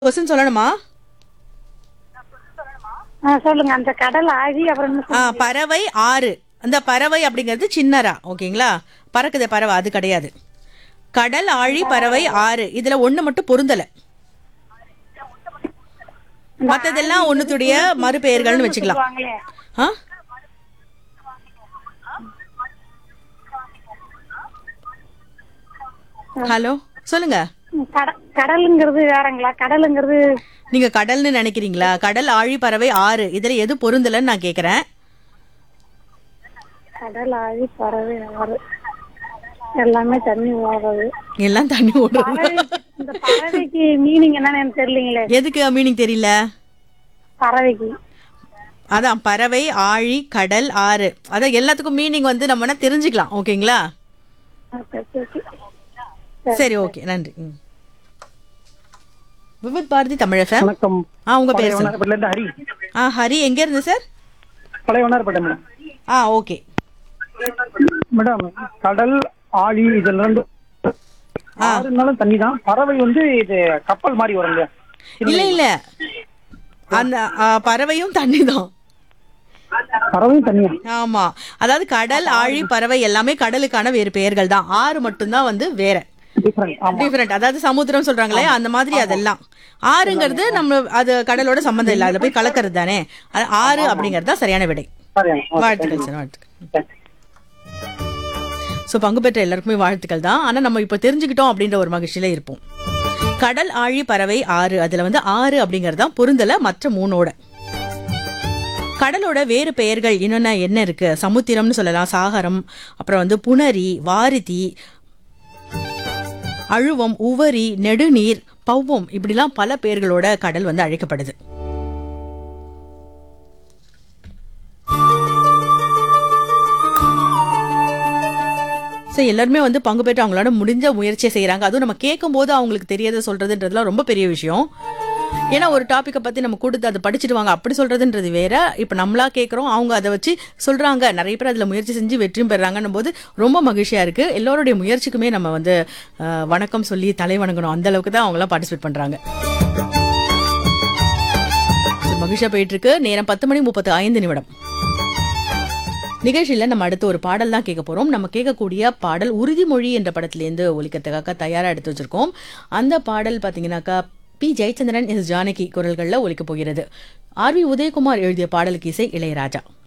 Question சொல்லணுமா ஆ சொல்லுங்க அந்த கடல் ஆகி அப்புறம் என்ன ஆ பறவை ஆறு அந்த பறவை அப்படிங்கிறது சின்னரா ஓகேங்களா பறக்குது பறவை அது கிடையாது கடல் ஆழி பறவை ஆறு இதுல ஒண்ணு மட்டும் பொருந்தல மத்ததெல்லாம் ஒண்ணுத்துடைய மறுபெயர்கள்னு வச்சுக்கலாம் சொல்லுவாங்களே ஆ ஹலோ சொல்லுங்க ம், கட- கடலுங்கிறது வேறங்களா கடலுங்கிறது நீங்க கடல்னு நினைக்கிறீங்களா கடல் ஆழி பறவை ஆறு இதுல எது பொருந்தலன்னு நான் கேக்குறேன் கடல் ஆகி பறவை ஆறு எல்லாமே தண்ணி ஓடுறது எல்லாம் தண்ணி ஓடுறது பறவை இந்த பறவைக்கு மீனிங் என்னன்னு எனக்கு தெரியலீங்களே எதுக்கு மீனிங் தெரியல பறவைக்கு அதான் பறவை ஆழி கடல் ஆறு அதான் எல்லாத்துக்கும் மீனிங் வந்து நம்ம வேணா தெரிஞ்சுக்கலாம் ஓகேங்களா ஓகே, ஓகே, ஓகே. சரி ஓகே நன்றி ம். விவித் பாரதி தமிழ் FM. வணக்கம் ஆ உங்க பழைய பேர் சொல்லுங்க வண்ணாரப்பேட்டையில இருந்து ஹரி ஆ ஹரி எங்க இருந்து சார் பழைய வண்ணாரப்பேட்டை மேடம் ஆ ஓகே மேடம் கடல் ஆழி இதுல இருந்து ஆறுனாலும் தண்ணி தான் பறவை வந்து இது கப்பல் மாதிரி வரும் இல்லையா இல்ல இல்ல அந்த ஆ, பறவையும் தண்ணி தான் பறவையும் தண்ணியா ஆமா அதாவது கடல் ஆழி பறவை எல்லாமே கடலுக்கான வேறு பெயர்கள் தான் ஆறு மட்டும்தான் வந்து வேற டிஃபரெண்ட் ஆமா டிஃபரெண்ட் அதாவது சமுத்திரம் சொல்றாங்களே அந்த மாதிரி அதெல்லாம் ஆறுங்கிறது நம்ம அது கடலோட சம்பந்தம் இல்ல அதுல போய் கலக்கிறது தானே அது ஆறு அப்படிங்கிறது தான் சரியான விடை சரியா வாழ்த்துக்கள் சார் வாழ்த்துக்கள் ஸோ பங்கு பெற்ற எல்லாருக்குமே வாழ்த்துக்கள் தான் ஆனா நம்ம இப்போ தெரிஞ்சுக்கிட்டோம் அப்படின்ற ஒரு மகிழ்ச்சியில இருப்போம் கடல் ஆழி பறவை ஆறு அதுல வந்து ஆறு அப்படிங்கிறது தான் பொருந்தல மற்ற மூணோட கடலோட வேறு பெயர்கள் என்னென்ன என்ன இருக்கு சமுத்திரம்னு சொல்லலாம் சாகரம் அப்புறம் வந்து புனரி வாரிதி அழுவம் உவரி நெடுநீர் பௌவம் இப்படிலாம் பல பெயர்களோட கடல் வந்து அழைக்கப்படுது ஸோ எல்லாருமே வந்து பங்கு பெற்று அவங்களோட முடிஞ்ச முயற்சியை செய்கிறாங்க அதுவும் நம்ம கேட்கும்போது அவங்களுக்கு தெரியாத சொல்றதுன்றதுலாம் ரொம்ப பெரிய விஷயம் ஏன்னா ஒரு டாப்பிக்கை பற்றி நம்ம கொடுத்து அதை படிச்சுட்டு வாங்க அப்படி சொல்றதுன்றது வேற இப்போ நம்மளா கேட்குறோம் அவங்க அதை வச்சு சொல்றாங்க நிறைய பேர் அதில் முயற்சி செஞ்சு வெற்றியும் பெறாங்கன்னும் போது ரொம்ப மகிழ்ச்சியாக இருக்கு எல்லோருடைய முயற்சிக்குமே நம்ம வந்து அஹ், வணக்கம் சொல்லி தலை வணங்கணும் அந்த அளவுக்கு தான் அவங்களாம் பார்ட்டிசிபேட் பண்ணுறாங்க மகிழ்ச்சியாக போயிட்டு இருக்கு நேரம் பத்து மணி முப்பத்து ஐந்து நிமிடம் நிகழ்ச்சியில நம்ம அடுத்து ஒரு பாடல் தான் கேட்க போறோம் நம்ம கேட்கக்கூடிய பாடல் உறுதிமொழி என்ற படத்திலேருந்து ஒலிக்கிறதுக்காக தயாரா எடுத்து வச்சிருக்கோம் அந்த பாடல் பாத்தீங்கன்னாக்கா பி ஜெயச்சந்திரன் எஸ் ஜானகி குரல்கள்ல ஒலிக்க போகிறது ஆர் வி உதயகுமார் எழுதிய பாடலுக்கு இசை இளையராஜா